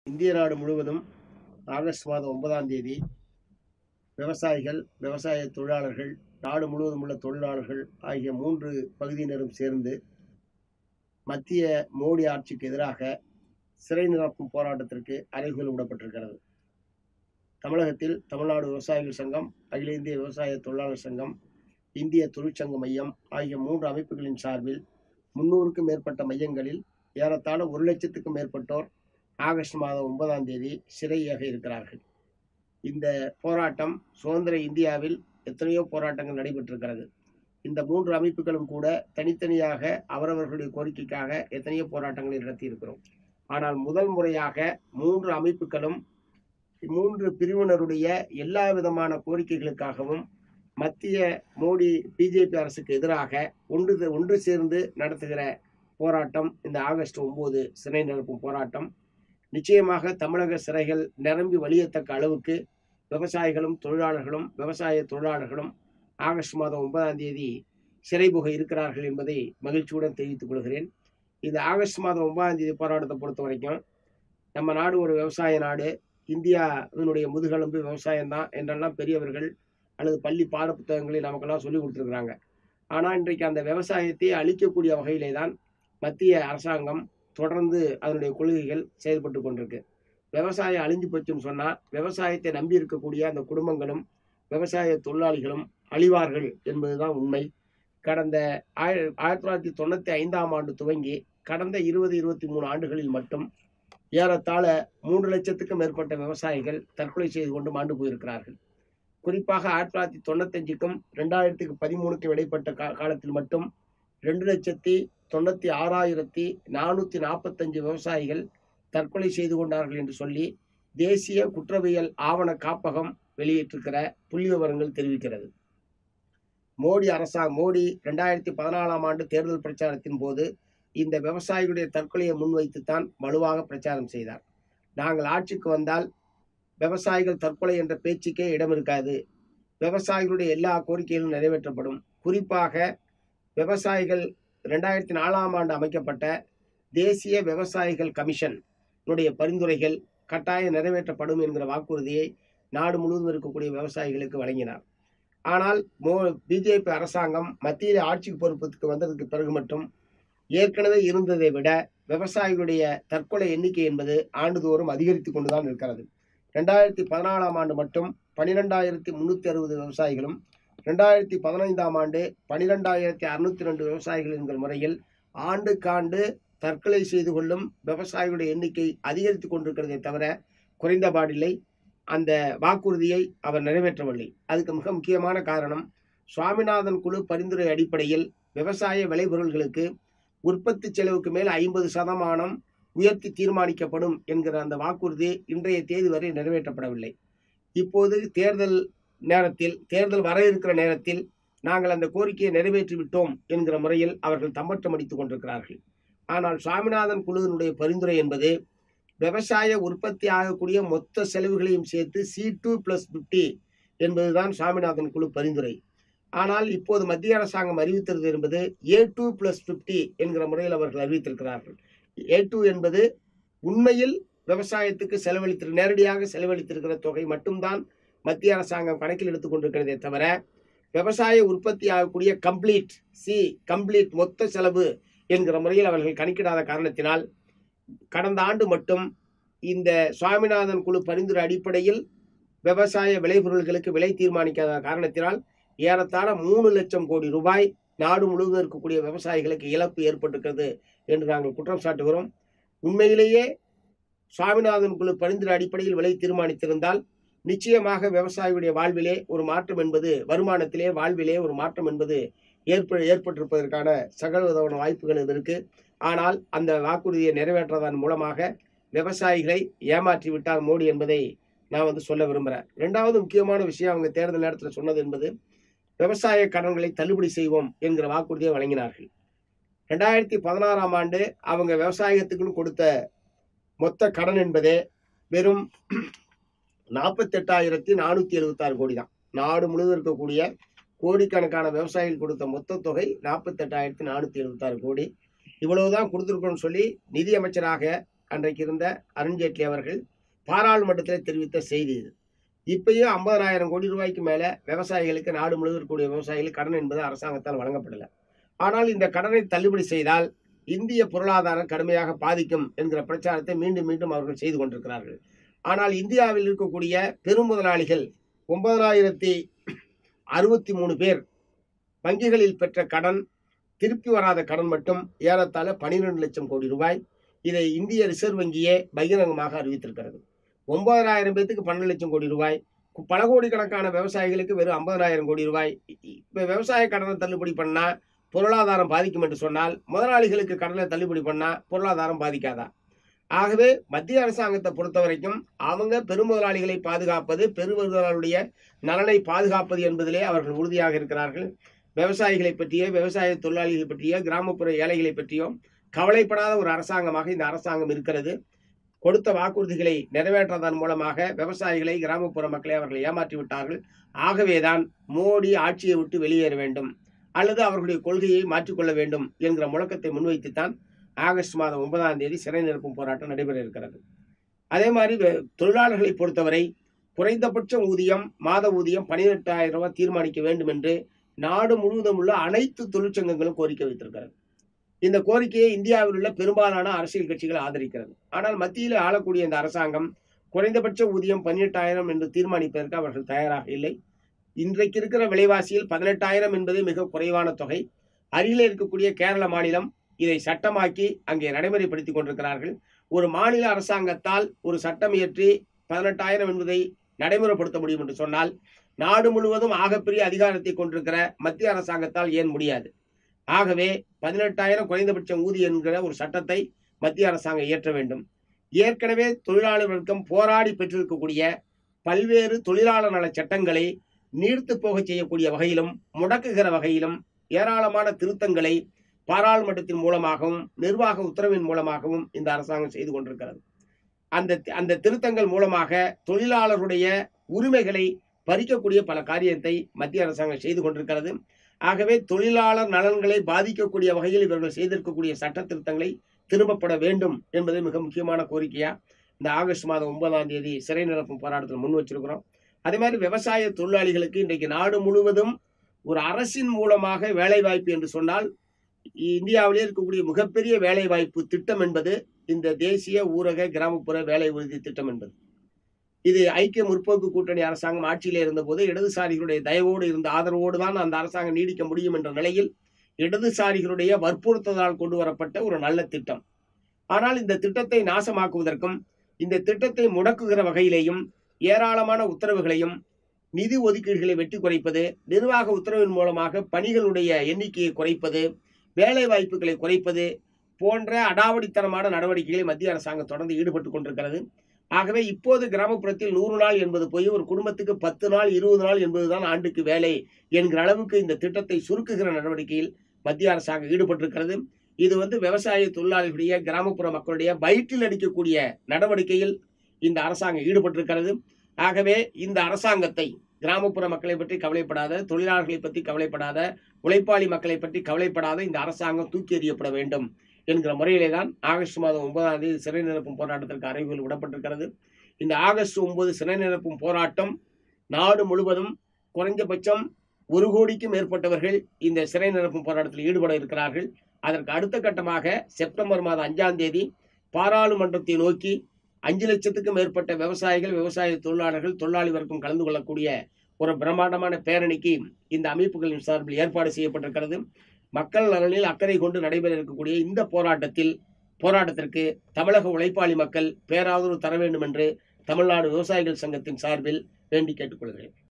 இந்திய நாடு முழுவதும் ஆகஸ்ட் மாதம் ஒன்பதாம் தேதி விவசாயிகள் விவசாய தொழிலாளர்கள் நாடு முழுவதும் உள்ள தொழிலாளர்கள் ஆகிய மூன்று பகுதியினரும் சேர்ந்து மத்திய மோடி ஆட்சிக்கு எதிராக சிறை நிரப்பும் போராட்டத்திற்கு அறைகூல் விடப்பட்டிருக்கிறது தமிழகத்தில் தமிழ்நாடு விவசாயிகள் சங்கம் அகில இந்திய விவசாய தொழிலாளர் சங்கம் இந்திய தொழிற்சங்க மையம் ஆகிய மூன்று அமைப்புகளின் சார்பில் முன்னூறுக்கும் மேற்பட்ட மையங்களில் ஏறத்தாழ ஒரு லட்சத்துக்கும் மேற்பட்டோர் ஆகஸ்ட் மாதம் ஒன்பதாம் தேதி சிறையாக இருக்கிறார்கள் இந்த போராட்டம் சுதந்திர இந்தியாவில் எத்தனையோ போராட்டங்கள் நடைபெற்றிருக்கிறது இந்த மூன்று அமைப்புகளும் கூட தனித்தனியாக அவரவர்களுடைய கோரிக்கைக்காக எத்தனையோ போராட்டங்களை நடத்தியிருக்கிறோம் ஆனால் முதல் முறையாக மூன்று அமைப்புகளும் மூன்று பிரிவினருடைய எல்லா விதமான கோரிக்கைகளுக்காகவும் மத்திய மோடி பிஜேபி அரசுக்கு எதிராக ஒன்று ஒன்று சேர்ந்து நடத்துகிற போராட்டம் இந்த ஆகஸ்ட் ஒன்பது சிறை நிரப்பும் போராட்டம் நிச்சயமாக தமிழக சிறைகள் நிரம்பி வழியத்தக்க அளவுக்கு விவசாயிகளும் தொழிலாளர்களும் விவசாய தொழிலாளர்களும் ஆகஸ்ட் மாதம் ஒன்பதாம் தேதி சிறை புக இருக்கிறார்கள் என்பதை மகிழ்ச்சியுடன் தெரிவித்துக் கொள்கிறேன் இந்த ஆகஸ்ட் மாதம் ஒன்பதாம் தேதி போராட்டத்தை பொறுத்த வரைக்கும் நம்ம நாடு ஒரு விவசாய நாடு இந்தியாவினுடைய முதுகெலும்பு விவசாயம்தான் என்றெல்லாம் பெரியவர்கள் அல்லது பள்ளி பாடப்புத்தகங்களில் நமக்கெல்லாம் சொல்லி கொடுத்துருக்குறாங்க ஆனால் இன்றைக்கு அந்த விவசாயத்தை அழிக்கக்கூடிய வகையிலே தான் மத்திய அரசாங்கம் தொடர்ந்து அதனுடைய கொள்கைகள் செயல்பட்டு கொண்டிருக்கு விவசாயம் அழிஞ்சு போச்சுன்னு சொன்னால் விவசாயத்தை நம்பி இருக்கக்கூடிய அந்த குடும்பங்களும் விவசாய தொழிலாளிகளும் அழிவார்கள் என்பதுதான் உண்மை கடந்த ஆயிர ஆயிரத்தி தொள்ளாயிரத்தி தொண்ணூற்றி ஐந்தாம் ஆண்டு துவங்கி கடந்த இருபது இருபத்தி மூணு ஆண்டுகளில் மட்டும் ஏறத்தாழ மூன்று லட்சத்துக்கும் மேற்பட்ட விவசாயிகள் தற்கொலை செய்து கொண்டு மாண்டு போயிருக்கிறார்கள் குறிப்பாக ஆயிரத்தி தொள்ளாயிரத்தி தொண்ணூத்தஞ்சுக்கும் ரெண்டாயிரத்துக்கு பதிமூணுக்கும் இடைப்பட்ட கா காலத்தில் மட்டும் ரெண்டு லட்சத்தி தொண்ணூற்றி ஆறாயிரத்தி நானூற்றி நாற்பத்தஞ்சு விவசாயிகள் தற்கொலை செய்து கொண்டார்கள் என்று சொல்லி தேசிய குற்றவியல் ஆவண காப்பகம் வெளியிட்டிருக்கிற புள்ளி விவரங்கள் தெரிவிக்கிறது மோடி அரசாங்க மோடி ரெண்டாயிரத்தி பதினாலாம் ஆண்டு தேர்தல் பிரச்சாரத்தின் போது இந்த விவசாயிகளுடைய தற்கொலையை முன்வைத்துத்தான் வலுவாக பிரச்சாரம் செய்தார் நாங்கள் ஆட்சிக்கு வந்தால் விவசாயிகள் தற்கொலை என்ற பேச்சுக்கே இடம் இருக்காது விவசாயிகளுடைய எல்லா கோரிக்கைகளும் நிறைவேற்றப்படும் குறிப்பாக விவசாயிகள் ரெண்டாயிரத்தி நாலாம் ஆண்டு அமைக்கப்பட்ட தேசிய விவசாயிகள் கமிஷன் உடைய பரிந்துரைகள் கட்டாயம் நிறைவேற்றப்படும் என்கிற வாக்குறுதியை நாடு முழுவதும் இருக்கக்கூடிய விவசாயிகளுக்கு வழங்கினார் ஆனால் மோ பிஜேபி அரசாங்கம் மத்தியில் ஆட்சிக்கு பொறுப்புக்கு வந்ததுக்கு பிறகு மட்டும் ஏற்கனவே இருந்ததை விட விவசாயிகளுடைய தற்கொலை எண்ணிக்கை என்பது ஆண்டுதோறும் அதிகரித்து கொண்டுதான் இருக்கிறது ரெண்டாயிரத்தி பதினாலாம் ஆண்டு மட்டும் பன்னிரெண்டாயிரத்தி முந்நூற்றி அறுபது விவசாயிகளும் ரெண்டாயிரத்தி பதினைந்தாம் ஆண்டு பன்னிரெண்டாயிரத்தி அறுநூத்தி ரெண்டு விவசாயிகள் என்கிற முறையில் ஆண்டுக்காண்டு தற்கொலை செய்து கொள்ளும் விவசாயிகளுடைய எண்ணிக்கை அதிகரித்து கொண்டிருக்கிறதே தவிர குறைந்தபாடில்லை அந்த வாக்குறுதியை அவர் நிறைவேற்றவில்லை அதுக்கு மிக முக்கியமான காரணம் சுவாமிநாதன் குழு பரிந்துரை அடிப்படையில் விவசாய விளைபொருள்களுக்கு உற்பத்தி செலவுக்கு மேல் ஐம்பது சதமானம் உயர்த்தி தீர்மானிக்கப்படும் என்கிற அந்த வாக்குறுதி இன்றைய தேதி வரை நிறைவேற்றப்படவில்லை இப்போது தேர்தல் நேரத்தில் தேர்தல் வர இருக்கிற நேரத்தில் நாங்கள் அந்த கோரிக்கையை நிறைவேற்றி விட்டோம் என்கிற முறையில் அவர்கள் தம்பட்டம் அடித்துக் கொண்டிருக்கிறார்கள் ஆனால் சுவாமிநாதன் குழுவினுடைய பரிந்துரை என்பது விவசாய உற்பத்தி ஆகக்கூடிய மொத்த செலவுகளையும் சேர்த்து சி டூ பிளஸ் பிப்டி என்பதுதான் சுவாமிநாதன் குழு பரிந்துரை ஆனால் இப்போது மத்திய அரசாங்கம் அறிவித்திருந்தது என்பது ஏ டூ பிளஸ் பிப்டி என்கிற முறையில் அவர்கள் அறிவித்திருக்கிறார்கள் ஏ டூ என்பது உண்மையில் விவசாயத்துக்கு செலவழித்திரு நேரடியாக செலவழித்திருக்கிற தொகை மட்டும்தான் மத்திய அரசாங்கம் கணக்கில் எடுத்துக் கொண்டிருக்கிறதே தவிர விவசாய உற்பத்தி ஆகக்கூடிய கம்ப்ளீட் சி கம்ப்ளீட் மொத்த செலவு என்கிற முறையில் அவர்கள் கணக்கிடாத காரணத்தினால் கடந்த ஆண்டு மட்டும் இந்த சுவாமிநாதன் குழு பரிந்துரை அடிப்படையில் விவசாய விளைபொருள்களுக்கு விலை தீர்மானிக்காத காரணத்தினால் ஏறத்தாழ மூணு லட்சம் கோடி ரூபாய் நாடு முழுவதும் இருக்கக்கூடிய விவசாயிகளுக்கு இழப்பு ஏற்பட்டிருக்கிறது என்று நாங்கள் குற்றம் சாட்டுகிறோம் உண்மையிலேயே சுவாமிநாதன் குழு பரிந்துரை அடிப்படையில் விலை தீர்மானித்திருந்தால் நிச்சயமாக விவசாயியுடைய வாழ்விலே ஒரு மாற்றம் என்பது வருமானத்திலே வாழ்விலே ஒரு மாற்றம் என்பது ஏற்ப ஏற்பட்டிருப்பதற்கான சகல விதமான வாய்ப்புகள் இருக்கு ஆனால் அந்த வாக்குறுதியை நிறைவேற்றதன் மூலமாக விவசாயிகளை ஏமாற்றி விட்டார் மோடி என்பதை நான் வந்து சொல்ல விரும்புகிறேன் ரெண்டாவது முக்கியமான விஷயம் அவங்க தேர்தல் நேரத்தில் சொன்னது என்பது விவசாய கடன்களை தள்ளுபடி செய்வோம் என்கிற வாக்குறுதியை வழங்கினார்கள் ரெண்டாயிரத்தி பதினாறாம் ஆண்டு அவங்க விவசாயத்துக்குன்னு கொடுத்த மொத்த கடன் என்பதே வெறும் நாற்பத்தெட்டாயிரத்தி நானூற்றி எழுபத்தாறு கோடி தான் நாடு முழுவதும் இருக்கக்கூடிய கோடிக்கணக்கான விவசாயிகள் கொடுத்த மொத்த தொகை நாற்பத்தெட்டாயிரத்தி நானூற்றி எழுபத்தாறு கோடி இவ்வளவுதான் கொடுத்துருக்கோம்னு சொல்லி நிதி அமைச்சராக அன்றைக்கு இருந்த அருண்ஜேட்லி அவர்கள் பாராளுமன்றத்தில் தெரிவித்த செய்தி இது இப்பயும் ஐம்பதாயிரம் கோடி ரூபாய்க்கு மேல விவசாயிகளுக்கு நாடு முழுவதும் இருக்கக்கூடிய விவசாயிகளுக்கு கடன் என்பது அரசாங்கத்தால் வழங்கப்படல ஆனால் இந்த கடனை தள்ளுபடி செய்தால் இந்திய பொருளாதாரம் கடுமையாக பாதிக்கும் என்கிற பிரச்சாரத்தை மீண்டும் மீண்டும் அவர்கள் செய்து கொண்டிருக்கிறார்கள் ஆனால் இந்தியாவில் இருக்கக்கூடிய பெரும் முதலாளிகள் ஒன்பதாயிரத்தி அறுபத்தி மூணு பேர் வங்கிகளில் பெற்ற கடன் திருப்பி வராத கடன் மட்டும் ஏறத்தாழ பனிரெண்டு லட்சம் கோடி ரூபாய் இதை இந்திய ரிசர்வ் வங்கியே பகிரங்கமாக அறிவித்திருக்கிறது ஒன்பதாயிரம் பேத்துக்கு பன்னெண்டு லட்சம் கோடி ரூபாய் கு- பல கோடிக்கணக்கான விவசாயிகளுக்கு வெறும் ஐம்பதாயிரம் கோடி ரூபாய் இப்போ விவசாய கடனை தள்ளுபடி பண்ணா பொருளாதாரம் பாதிக்கும் என்று சொன்னால் முதலாளிகளுக்கு கடனை தள்ளுபடி பண்ணா பொருளாதாரம் பாதிக்காதா ஆகவே மத்திய அரசாங்கத்தை பொறுத்த வரைக்கும் அவங்க பெருமுதலாளிகளை பாதுகாப்பது பெருமுதலாளுடைய நலனை பாதுகாப்பது என்பதிலே அவர்கள் உறுதியாக இருக்கிறார்கள் விவசாயிகளை பற்றிய விவசாய தொழிலாளிகளை பற்றிய கிராமப்புற ஏழைகளை பற்றியோ கவலைப்படாத ஒரு அரசாங்கமாக இந்த அரசாங்கம் இருக்கிறது கொடுத்த வாக்குறுதிகளை நிறைவேற்றதன் மூலமாக விவசாயிகளை கிராமப்புற மக்களை அவர்கள் ஏமாற்றி விட்டார்கள் ஆகவேதான் மோடி ஆட்சியை விட்டு வெளியேற வேண்டும் அல்லது அவர்களுடைய கொள்கையை மாற்றிக்கொள்ள வேண்டும் என்கிற முழக்கத்தை முன்வைத்துத்தான் ஆகஸ்ட் மாதம் ஒன்பதாம் தேதி சிறை நிரப்பும் போராட்டம் நடைபெற இருக்கிறது அதே மாதிரி வெ- தொழிலாளர்களை பொறுத்தவரை குறைந்தபட்ச ஊதியம் மாத ஊதியம் பனிரெண்டாயிரம் ரூபாய் தீர்மானிக்க வேண்டும் என்று நாடு முழுவதும் உள்ள அனைத்து தொழிற்சங்கங்களும் கோரிக்கை வைத்திருக்கிறது இந்த கோரிக்கையை இந்தியாவில் உள்ள பெரும்பாலான அரசியல் கட்சிகள் ஆதரிக்கிறது ஆனால் மத்தியில் ஆளக்கூடிய இந்த அரசாங்கம் குறைந்தபட்ச ஊதியம் பதினெட்டாயிரம் என்று தீர்மானிப்பதற்கு அவர்கள் தயாராக இல்லை இன்றைக்கு இருக்கிற விலைவாசியில் பதினெட்டாயிரம் என்பது மிக குறைவான தொகை அருகில் இருக்கக்கூடிய கேரள மாநிலம் இதை சட்டமாக்கி அங்கே நடைமுறைப்படுத்திக் கொண்டிருக்கிறார்கள் ஒரு மாநில அரசாங்கத்தால் ஒரு சட்டம் இயற்றி பதினெட்டாயிரம் என்பதை நடைமுறைப்படுத்த முடியும் என்று சொன்னால் நாடு முழுவதும் ஆகப்பெரிய அதிகாரத்தை கொண்டிருக்கிற மத்திய அரசாங்கத்தால் ஏன் முடியாது ஆகவே பதினெட்டாயிரம் குறைந்தபட்சம் ஊதியம் என்கிற ஒரு சட்டத்தை மத்திய அரசாங்கம் இயற்ற வேண்டும் ஏற்கனவே தொழிலாளர் வர்க்கம் போராடி பெற்றிருக்கக்கூடிய பல்வேறு தொழிலாளர் நல சட்டங்களை நீர்த்து போக செய்யக்கூடிய வகையிலும் முடக்குகிற வகையிலும் ஏராளமான திருத்தங்களை பாராளுமன்றத்தின் மூலமாகவும் நிர்வாக உத்தரவின் மூலமாகவும் இந்த அரசாங்கம் செய்து கொண்டிருக்கிறது அந்த அந்த திருத்தங்கள் மூலமாக தொழிலாளருடைய உரிமைகளை பறிக்கக்கூடிய பல காரியத்தை மத்திய அரசாங்கம் செய்து கொண்டிருக்கிறது ஆகவே தொழிலாளர் நலன்களை பாதிக்கக்கூடிய வகையில் இவர்கள் செய்திருக்கக்கூடிய சட்ட திருத்தங்களை திரும்பப்பட வேண்டும் என்பது மிக முக்கியமான கோரிக்கையா இந்த ஆகஸ்ட் மாதம் ஒன்பதாம் தேதி சிறை நிரப்பும் போராட்டத்தில் முன் வச்சிருக்கிறோம் அதே மாதிரி விவசாய தொழிலாளிகளுக்கு இன்றைக்கு நாடு முழுவதும் ஒரு அரசின் மூலமாக வேலை வாய்ப்பு என்று சொன்னால் இந்தியாவிலே இருக்கக்கூடிய மிகப்பெரிய வேலை வாய்ப்பு திட்டம் என்பது இந்த தேசிய ஊரக கிராமப்புற வேலை உறுதி திட்டம் என்பது இது ஐக்கிய முற்போக்கு கூட்டணி அரசாங்கம் ஆட்சியிலே இருந்தபோது இடதுசாரிகளுடைய தயவோடு இருந்த ஆதரவோடு தான் அந்த அரசாங்கம் நீடிக்க முடியும் என்ற நிலையில் இடதுசாரிகளுடைய வற்புறுத்தலால் கொண்டு வரப்பட்ட ஒரு நல்ல திட்டம் ஆனால் இந்த திட்டத்தை நாசமாக்குவதற்கும் இந்த திட்டத்தை முடக்குகிற வகையிலேயும் ஏராளமான உத்தரவுகளையும் நிதி ஒதுக்கீடுகளை வெட்டி குறைப்பது நிர்வாக உத்தரவின் மூலமாக பணிகளுடைய எண்ணிக்கையை குறைப்பது வேலை வாய்ப்புகளை குறைப்பது போன்ற அடாவடித்தனமான நடவடிக்கைகளை மத்திய அரசாங்கம் தொடர்ந்து ஈடுபட்டு கொண்டிருக்கிறது ஆகவே இப்போது கிராமப்புறத்தில் நூறு நாள் என்பது போய் ஒரு குடும்பத்துக்கு பத்து நாள் இருபது நாள் என்பதுதான் ஆண்டுக்கு வேலை என்கிற அளவுக்கு இந்த திட்டத்தை சுருக்குகிற நடவடிக்கையில் மத்திய அரசாங்கம் ஈடுபட்டிருக்கிறது இது வந்து விவசாய தொழிலாளர்களுடைய கிராமப்புற மக்களுடைய வயிற்றில் அடிக்கக்கூடிய நடவடிக்கையில் இந்த அரசாங்கம் ஈடுபட்டிருக்கிறது ஆகவே இந்த அரசாங்கத்தை கிராமப்புற மக்களை பற்றி கவலைப்படாத தொழிலாளர்களை பற்றி கவலைப்படாத உழைப்பாளி மக்களை பற்றி கவலைப்படாத இந்த அரசாங்கம் தூக்கி எறியப்பட வேண்டும் என்கிற முறையிலே தான் ஆகஸ்ட் மாதம் ஒன்பதாம் தேதி சிறை நிரப்பும் போராட்டத்திற்கு அறிவியல் விடப்பட்டிருக்கிறது இந்த ஆகஸ்ட் ஒன்பது சிறை நிரப்பும் போராட்டம் நாடு முழுவதும் குறைஞ்சபட்சம் ஒரு கோடிக்கும் மேற்பட்டவர்கள் இந்த சிறை நிரப்பும் போராட்டத்தில் ஈடுபட இருக்கிறார்கள் அதற்கு அடுத்த கட்டமாக செப்டம்பர் மாதம் அஞ்சாம் தேதி பாராளுமன்றத்தை நோக்கி அஞ்சு லட்சத்துக்கும் மேற்பட்ட விவசாயிகள் விவசாய தொழிலாளர்கள் தொழிலாளி வர்க்கம் கலந்து கொள்ளக்கூடிய ஒரு பிரம்மாண்டமான பேரணிக்கு இந்த அமைப்புகளின் சார்பில் ஏற்பாடு செய்யப்பட்டிருக்கிறது மக்கள் நலனில் அக்கறை கொண்டு நடைபெற இருக்கக்கூடிய இந்த போராட்டத்தில் போராட்டத்திற்கு தமிழக உழைப்பாளி மக்கள் பேராதரவு தர வேண்டும் என்று தமிழ்நாடு விவசாயிகள் சங்கத்தின் சார்பில் வேண்டி கேட்டுக்கொள்கிறேன்